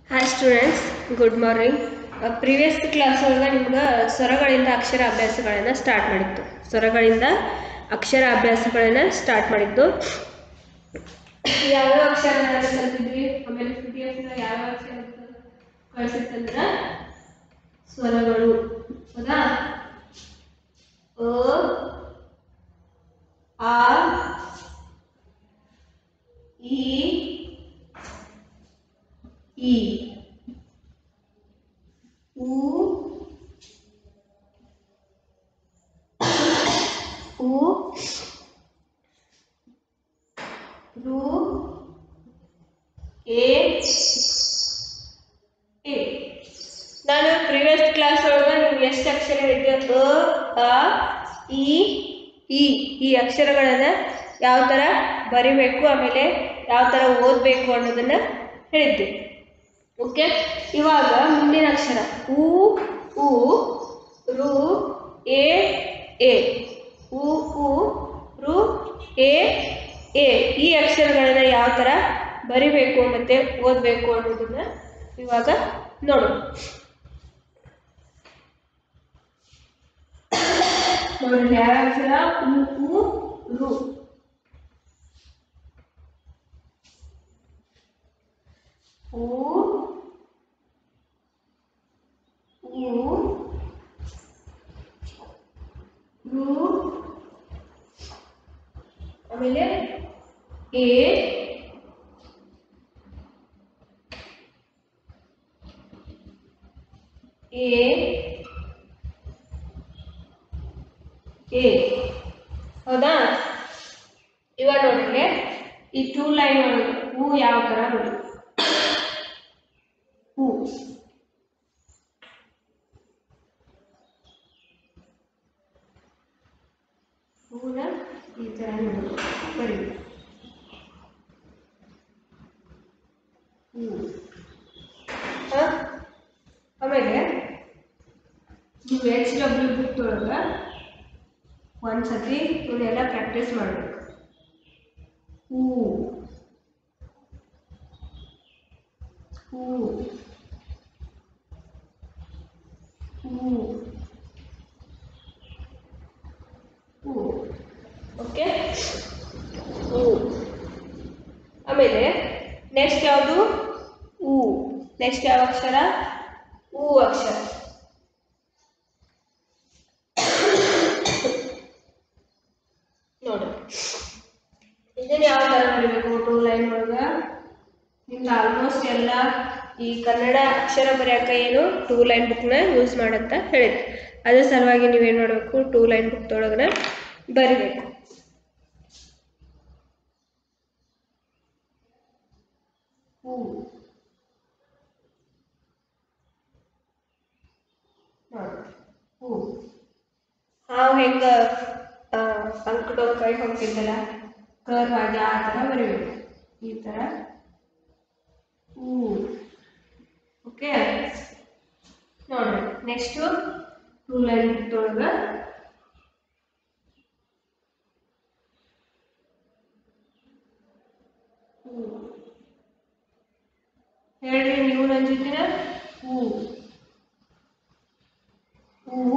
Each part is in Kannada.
Hi students good morning previous class ಒಳಗೆ ನಿಮ್ಗೆ ಸ್ವರಗಳಿಂದ ಅಕ್ಷರ ಅಭ್ಯಾಸಗಳನ್ನು ಸ್ಟಾರ್ಟ್ ಮಾಡಿತ್ತು ಸ್ವರಗಳಿಂದ ಅಕ್ಷರ ಅಭ್ಯಾಸಗಳನ್ನು ಸ್ಟಾರ್ಟ್ ಮಾಡಿದ್ದು ಯಾವ್ಯಾವ ಅಕ್ಷರಗಳನ್ನ ಕಲ್ತಿದ್ವಿ ಆಮೇಲೆ ಪಿ ಡಿ ಎಫ್ನ ಯಾವ್ಯಾವ ಅಕ್ಷರ ಕಳಿಸಿತ್ತಂದ್ರೆ ಸ್ವರಗಳು ಹೌದಾ ಅ ಆ ಈ ಈ ಉ ಉ ರು ಎ ಎ ನಾನು ಪ್ರಿವಿಯಸ್ ಕ್ಲಾಸ್ ಒಳಗೆ ನಿಮ್ಗೆ ಎಷ್ಟು ಅಕ್ಷರ ಹೇಳಿದ್ದೆ ಅ ಆ ಇ ಈ ಈ ಅಕ್ಷರಗಳನ್ನು ಯಾವ ಥರ ಬರಿಬೇಕು ಆಮೇಲೆ ಯಾವ ಥರ ಓದಬೇಕು ಅನ್ನೋದನ್ನು ಹೇಳಿದ್ದೆ ಓಕೆ ಇವಾಗ ಮುಂದಿನ ಅಕ್ಷರ ಉ ಉ ರು ಎ ಎ ಉ ಉ ರು ಎ ಎ ಈ ಅಕ್ಷರಗಳನ್ನ ಯಾವ ಥರ ಬರಿಬೇಕು ಮತ್ತು ಓದಬೇಕು ಅನ್ನೋದನ್ನ ಇವಾಗ ನೋಡೋಣ ನೋಡಿ ಯಾವ ಅಕ್ಷರ ಉ ಉ ರು ಉ ಉ ರು ಆಮೇಲೆ ಎ ಎ ಎ ಹೌದಾ ಇವಾಗ ನೋಡಿದ್ರೆ ಈ ಟೂ ಲೈನ್ ಒಳಗೆ ಹೂ ಯಾವ ಥರ ನೋಡಿ ಹೂ ಹೂನ ಈ ಥರ ನೋಡಿ ಬರೀ ಹೂ ಹ? ಆಮೇಲೆ ನೀವು ಎಚ್ ಡಬ್ಲ್ಯೂ ಬುಕ್ ಒಳಗೆ ಒಂದು ಸತಿ ಇವನ್ನೆಲ್ಲ ಪ್ರಾಕ್ಟೀಸ್ ಮಾಡಬೇಕು ಹೂ ಹೂ ಹೂ ಹೂ ಓಕೆ ಹೂ ಆಮೇಲೆ ನೆಕ್ಸ್ಟ್ ಯಾವುದು ಹೂ ನೆಕ್ಸ್ಟ್ ಯಾವ ಅಕ್ಷರ ಹೂ ಅಕ್ಷರ ನೋಡಿ ಇದನ್ನ ಯಾವ ಥರ ಬರೀಬೇಕು ಟೂ ಲೈನ್ ಒಳಗೆ ನಿಮ್ಗೆ ಆಲ್ಮೋಸ್ಟ್ ಎಲ್ಲ ಈ ಕನ್ನಡ ಅಕ್ಷರ ಬರೆಯೋಕ ಏನು ಟೂ ಲೈನ್ ಬುಕ್ನ ಯೂಸ್ ಮಾಡಂತ ಹೇಳಿದ್ದೆ ಅದ್ರ ಸಲುವಾಗಿ ನೀವೇನು ಮಾಡಬೇಕು ಟೂ ಲೈನ್ ಬುಕ್ ಒಳಗನ ಬರಿಬೇಕು ಹೂ ನೋಡಿ ಹೂ ಹಾವು ಹೆಂಗೆ ಅಂಕಡೋದು ಕೈ ಹೋಗ್ತಿದ್ದಲ್ಲ ಕರ್ವ್ ಆಗಿ ಆ ಥರ ಬರೀಬೇಕು ಈ ಥರ ಹೂ ಓಕೆ ನೋಡ್ರಿ ನೆಕ್ಸ್ಟು ಟೂ ಲೈನ್ ಬಿಟ್ಟೊಳಗೆ ಹೂ ಹೇಳ್ರಿ ನೀವು ನನ್ನ ಜೊತೆ ಹೂ ಹೂ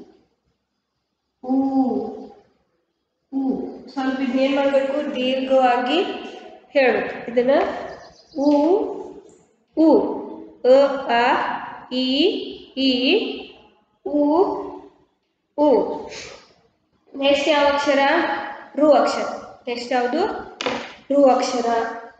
ಹೂ ಹೂ ಸ್ವಲ್ಪ ಇದನ್ನೇನು ಮಾಡಬೇಕು ದೀರ್ಘವಾಗಿ ಹೇಳಬೇಕು ಇದನ್ನ ಉ ಉ ಅ ಆ ಇ ಈ ಉ ಉ ನೆಕ್ಸ್ಟ್ ಯಾವ ಅಕ್ಷರ ರು ಅಕ್ಷರ ನೆಕ್ಸ್ಟ್ ಯಾವುದು ರು ಅಕ್ಷರ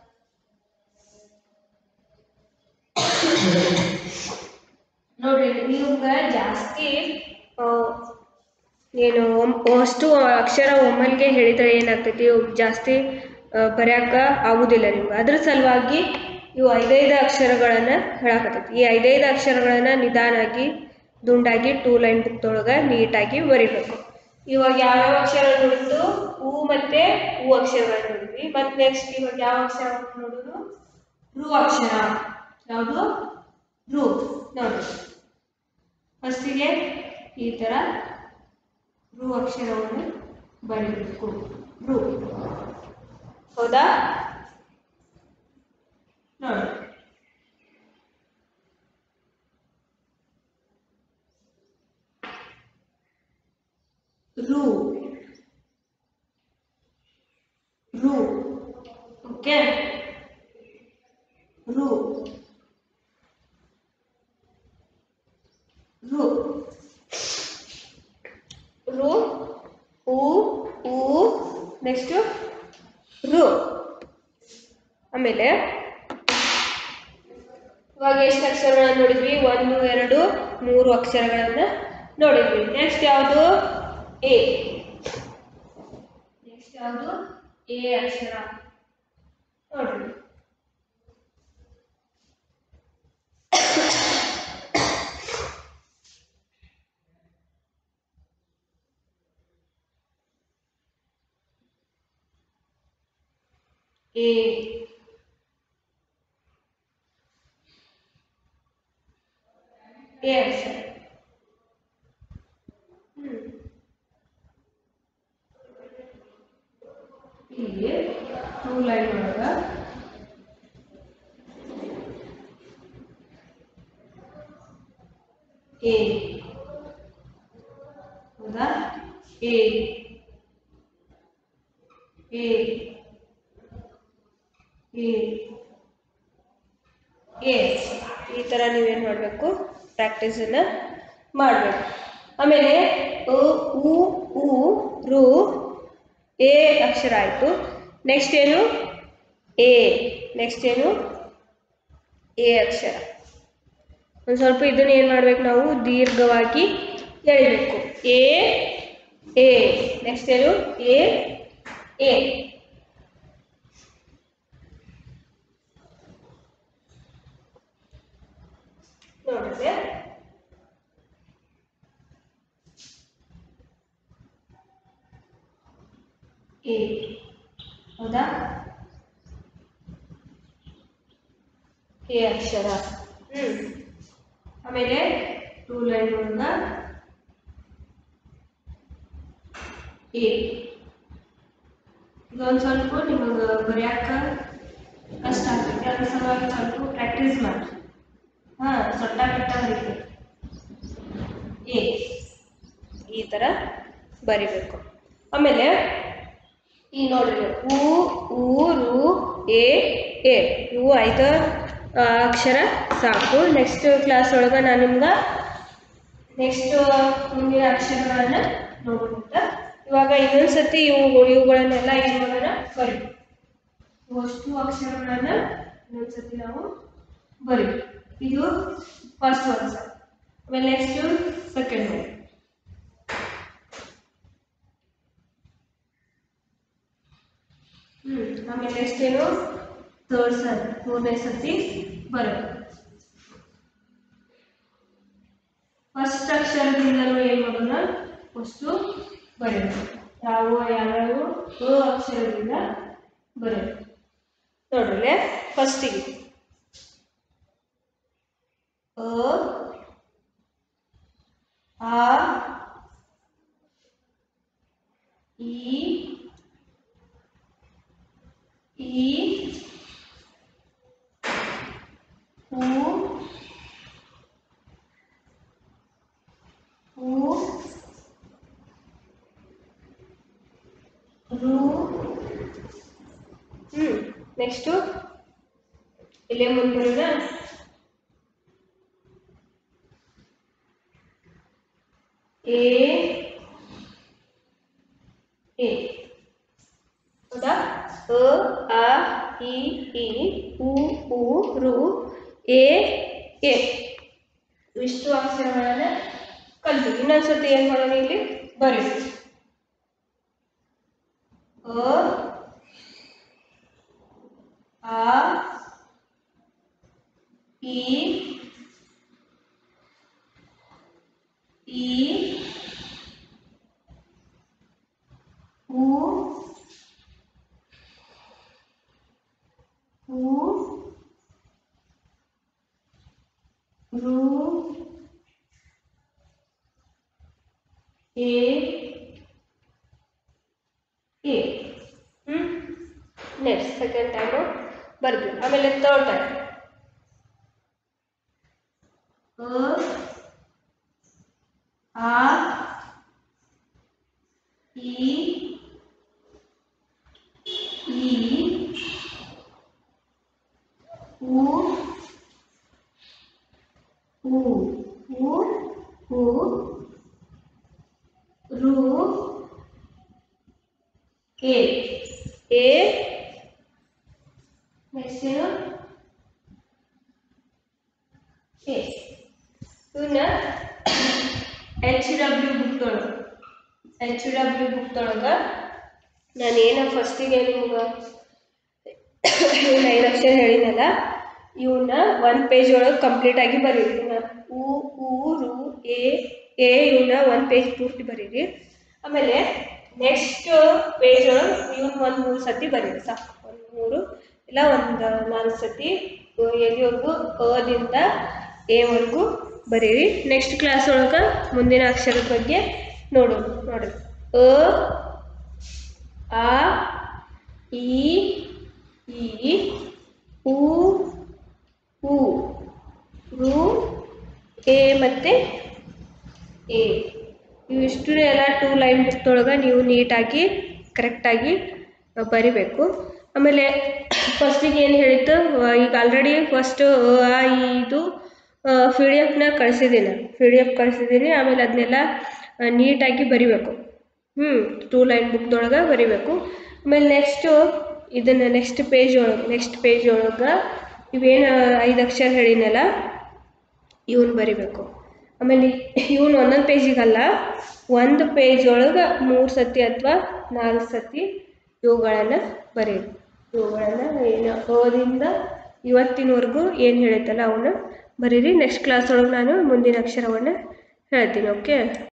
ನೋಡ್ರಿ ನಿಮ್ಗೆ ಜಾಸ್ತಿ ಆ, ಏನು ಒಮ್- ಅಷ್ಟು ಅಕ್ಷರ ಒಮ್ಮಲ್ಗೆ ಹೇಳಿದ್ರೆ ಏನಾಗ್ತೈತಿ ಜಾಸ್ತಿ ಬರ್ಯಾಕ ಆಗುದಿಲ್ಲ ನಿಮ್ಗೆ ಅದ್ರ ಸಲುವಾಗಿ ಇವು ಐದೈದು ಅಕ್ಷರಗಳನ್ನು ಹೇಳಕತ್ತೈತಿ ಈ ಐದೈದು ಅಕ್ಷರಗಳನ್ನು ನಿಧಾನಾಗಿ ದುಂಡಾಗಿ ಟೂ ಲೈನ್ ಬುಕ್ದೊಳಗೆ ನೀಟಾಗಿ ಬರಿಬೇಕು ಇವಾಗ ಯಾವ್ಯಾವ ಅಕ್ಷರ ನೋಡಿದ್ದು ಹೂ ಮತ್ತೆ ಹೂ ಅಕ್ಷರಗಳು ನೋಡಿದ್ವಿ ಮತ್ತೆ ನೆಕ್ಸ್ಟ್ ಇವಾಗ ಯಾವ ಅಕ್ಷರ ನೋಡೋದು ರು ಅಕ್ಷರ ಯಾವುದು ರು ನೋಡಿ ಫಸ್ಟಿಗೆ ಈ ಥರ ರು ಅಕ್ಷರವನ್ನು ಬರೀಬೇಕು ರು ಹೌದಾ ನೋಡಿ ರು ರು ಓಕೆ ರು ರು ರು ಉ ಉ ನೆಕ್ಸ್ಟ್ ರು ಆಮೇಲೆ ಇವಾಗ ಎಷ್ಟು ಅಕ್ಷರಗಳನ್ನ ನೋಡಿದ್ವಿ ಒಂದು ಎರಡು ಮೂರು ಅಕ್ಷರಗಳನ್ನ ನೋಡಿದ್ವಿ ನೆಕ್ಸ್ಟ್ ಯಾವುದು ಎ ನೆಕ್ಸ್ಟ್ ಯಾವುದು ಎ ಅಕ್ಷರ ನೋಡ್ರಿ ಎ ಎ ಅಕ್ಷರ ಹ್ಮ್ ಇಲ್ಲಿ ಟೂ ಲೈನ್ ಒಳಗ ಎ ಹೌದಾ ಎ ಎ ಎ ಎ ಈ ಥರ ನೀವೇನು ಮಾಡಬೇಕು ಪ್ರಾಕ್ಟೀಸನ್ನು ಮಾಡಬೇಕು ಆಮೇಲೆ ಅ, ಉ ಉ ರು ಎ ಅಕ್ಷರ ಆಯಿತು ನೆಕ್ಸ್ಟ್ ಏನು ಎ ನೆಕ್ಸ್ಟ್ ಏನು ಎ ಅಕ್ಷರ ಒಂದು ಸ್ವಲ್ಪ ಇದನ್ನು ಏನು ಮಾಡ್ಬೇಕು ನಾವು ದೀರ್ಘವಾಗಿ ಎಳಿಬೇಕು ಎ ಎ ನೆಕ್ಸ್ಟ್ ಏನು ಎ ಎ ನೋಡಿದ್ರೆ ಎ ಹೌದಾ ಎ ಅಕ್ಷರ ಹ್ಮ್ ಆಮೇಲೆ ಟೂ ಲೈನ್ ಒಳಗ ಎ ಇದೊಂದು ಸ್ವಲ್ಪ ನಿಮಗೆ ಬರೆಯಾಕ ಕಷ್ಟ ಆಗ್ತೈತಿ ಅದ್ರ ಸಲುವಾಗಿ ಸ್ವಲ್ಪ ಪ್ರಾಕ್ಟೀಸ್ ಮಾಡಿ ಹಾ ಸೊಟ್ಟ ಕಟ್ಟ ಬರೀತೀವಿ ಎ ಈ ಥರ ಬರಿಬೇಕು ಆಮೇಲೆ ಈ ನೋಡ್ರಿ ಉ ಊ ರು ಎ ಎ ಇವು ಐದು ಆ, ಅಕ್ಷರ ಸಾಕು ನೆಕ್ಸ್ಟ್ ಕ್ಲಾಸ್ ಒಳಗೆ ನಾನು ನಿಮ್ಗೆ ನೆಕ್ಸ್ಟ್ ಮುಂದಿನ ಅಕ್ಷರಗಳನ್ನು ನೋಡ್ಕೊಂತ ಇವಾಗ ಇನ್ನೊಂದು ಸತಿ ಇವು ಇವುಗಳನ್ನೆಲ್ಲ ಏನು ಮಾಡೋಣ ಬರಿ ಅಷ್ಟು ಅಕ್ಷರಗಳನ್ನು ಇನ್ನೊಂದು ಸತಿ ನಾವು ಬರಿ ಇದು ಫಸ್ಟ್ ವರ್ಷ ಆಮೇಲೆ ನೆಕ್ಸ್ಟ್ ಸೆಕೆಂಡ್ ಒನ್ ಹ್ಮ್ ಆಮೇಲೆ ನೆಕ್ಸ್ಟ್ ಏನು ಥರ್ಡ್ ಸರ್ ಮೂರನೇ ಸತಿ ಬರುತ್ತೆ ಫಸ್ಟ್ ಅಕ್ಷರದಿಂದಲೂ ಏನು ಮಾಡೋಣ ಫಸ್ಟು ಬರೆಯೋದು ಯಾವ ಯಾವ್ಯಾವ ಅ ಅಕ್ಷರದಿಂದ ಬರೆಯೋದು ನೋಡ್ರಿ ಫಸ್ಟಿಗೆ ಅ ಆ ಈ ಈ ಹೂ ಹೂ ರು ಹ್ಮ್ ನೆಕ್ಸ್ಟು ಇಲ್ಲೇ ಮುಂದೆ ಬರೋಣ ಎ ಎ ಹೌದಾ ಅ ಆ ಇ ಈ ಉ ಉ ರು ಎ ಎ ಇಷ್ಟು ಅಕ್ಷರಗಳನ್ನ ಕಲ್ತು ಇನ್ನೊಂದ್ಸತಿ ಏನು ಮಾಡೋಣ ಇಲ್ಲಿ ಬರೀ ಅ ಆ ಈ ಈ ಹೂ ಹೂ ರು ಎ ಎ ಹ್ಮ್ ನೆಕ್ಸ್ಟ್ ಸೆಕೆಂಡ್ ಟೈಮು ಬರ್ತೀವಿ ಆಮೇಲೆ ಥರ್ಡ್ ಟೈಮ್ ಅ ಆ ಈ ಈ ಉ ಉ ಉ ಉ ರು ಎ ಎ ನೆಕ್ಸ್ಟ್ ಏನು ಎ ಇವನ್ನ ಎಚ್ ಡಬ್ಲ್ಯೂ ಬುಕ್ ಒಳಗೆ ಎಚ್ ಡಬ್ಲ್ಯೂ ಬುಕ್ ಒಳಗೆ ನಾನು ಏನೋ ಫಸ್ಟಿಗೆ ನಿಮ್ಗೆ ಇವನ್ನ ಐದು ಅಕ್ಷರ ಹೇಳಿನಲ್ಲ ಇವನ್ನ ಒಂದು ಪೇಜ್ ಒಳಗೆ ಕಂಪ್ಲೀಟ್ ಆಗಿ ಬರೀರಿ ಇವನ್ನ ಉ ಉ ರು ಎ ಎ ಇವನ್ನ ಒಂದು ಪೇಜ್ ಪೂರ್ತಿ ಬರೀರಿ ಆಮೇಲೆ ನೆಕ್ಸ್ಟ್ ಪೇಜ್ ಒಳಗೆ ಇವನ್ನ ಒಂದು ಮೂರು ಸತಿ ಬರೀರಿ ಸಾಕು ಒಂದು ಮೂರು ಇಲ್ಲ ಒಂದು ನಾಲ್ಕು ಸತಿ ಎಲ್ಲಿವರೆಗೂ ಅದಿಂದ ಎವರೆಗೂ ಬರೀರಿ ನೆಕ್ಸ್ಟ್ ಕ್ಲಾಸ್ ಒಳಗೆ ಮುಂದಿನ ಅಕ್ಷರದ ಬಗ್ಗೆ ನೋಡೋಣ ನೋಡ್ರಿ ಅ ಆ ಈ ಈ ಉ ಉ ರು ಎ ಮತ್ತು ಎ ಇವಿಷ್ಟು ಎಲ್ಲ ಟೂ ಲೈನ್ ಬುಕ್ದೊಳಗೆ ನೀವು ನೀಟಾಗಿ ಕರೆಕ್ಟಾಗಿ ಬರಿಬೇಕು ಆಮೇಲೆ ಫಸ್ಟಿಗೆ ಏನು ಹೇಳಿತ್ತು ಅಹ್ ಈಗ ಆಲ್ರೆಡಿ ಫಸ್ಟ್ ಆ ಈ ಇದು ಪಿ ಡಿ ಎಫ್ನ ಕಳಿಸಿದ್ದೀನಿ ಪಿ ಡಿ ಎಫ್ ಕಳಿಸಿದ್ದೀನಿ ಆಮೇಲೆ ಅದನ್ನೆಲ್ಲ ನೀಟಾಗಿ ಬರಿಬೇಕು ಹ್ಞೂ ಟೂ ಲೈನ್ ಬುಕ್ದೊಳಗೆ ಬರಿಬೇಕು ಆಮೇಲೆ ನೆಕ್ಸ್ಟು ಇದನ್ನು ನೆಕ್ಸ್ಟ್ ಪೇಜ್ ಒಳಗೆ ನೆಕ್ಸ್ಟ್ ಪೇಜ್ ಒಳಗೆ ಇವೇನು ಐದು ಅಕ್ಷರ ಹೇಳಿನಲ್ಲ ಇವನ್ ಬರಿಬೇಕು ಆಮೇಲೆ ಇವನ್ ಒಂದೊಂದು ಪೇಜಿಗಲ್ಲ ಒಂದು ಪೇಜ್ ಒಳಗೆ ಮೂರು ಸತಿ ಅಥವಾ ನಾಲ್ಕು ಸತಿ ಇವುಗಳನ್ನು ಬರೀರಿ ಇವುಗಳನ್ನು ಏನು ಓದಿಂದ ಇವತ್ತಿನವರೆಗೂ ಏನು ಹೇಳುತ್ತಲ್ಲ ಅವನ್ನ ಬರೀರಿ ನೆಕ್ಸ್ಟ್ ಕ್ಲಾಸ್ ಒಳಗೆ ನಾನು ಮುಂದಿನ ಅಕ್ಷರವನ್ನು ಹೇಳ್ತೀನಿ ಓಕೆ